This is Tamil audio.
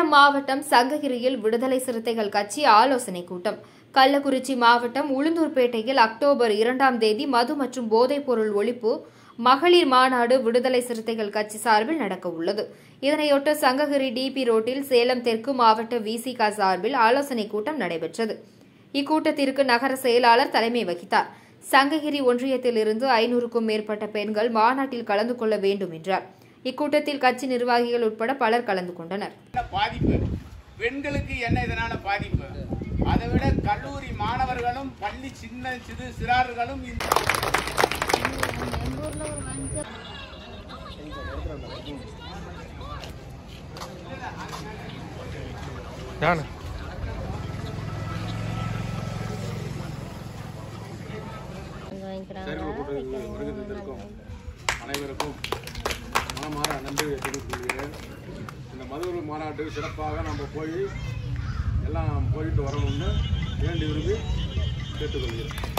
சேலம் மாவட்டம் சங்ககிரியில் விடுதலை சிறுத்தைகள் கட்சி ஆலோசனை கூட்டம் கள்ளக்குறிச்சி மாவட்டம் உளுந்தூர்பேட்டையில் அக்டோபர் இரண்டாம் தேதி மது மற்றும் போதைப்பொருள் ஒழிப்பு மகளிர் மாநாடு விடுதலை சிறுத்தைகள் கட்சி சார்பில் நடக்க உள்ளது இதனையொட்டு சங்ககிரி டிபி ரோட்டில் சேலம் தெற்கு மாவட்ட விசிக சார்பில் ஆலோசனை கூட்டம் நடைபெற்றது இக்கூட்டத்திற்கு நகர செயலாளர் தலைமை வகித்தார் சங்ககிரி ஒன்றியத்திலிருந்து ஐநூறுக்கும் மேற்பட்ட பெண்கள் மாநாட்டில் கலந்து கொள்ள வேண்டும் என்றார் இக்கூட்டத்தில் கட்சி நிர்வாகிகள் உட்பட பலர் கலந்து கொண்டனர் என்ன பாதிப்பு பெண்களுக்கு என்ன இதனால பாதிப்பு அதை விட கல்லூரி மாணவர்களும் பள்ளி சின்ன சிறு சிறார்களும் இந்த யானை செயல்கள் கூட்டத்தில் வருகிறதற்கும் அனைவருக்கும் மனமாற நன்றியை தெரிவித்துக் கொள்கிறேன் இந்த மதுரை மாநாட்டு சிறப்பாக நம்ம போய் எல்லாம் போயிட்டு வரணும்னு வேண்டி விரும்பி கேட்டுக்கொள்கிறேன்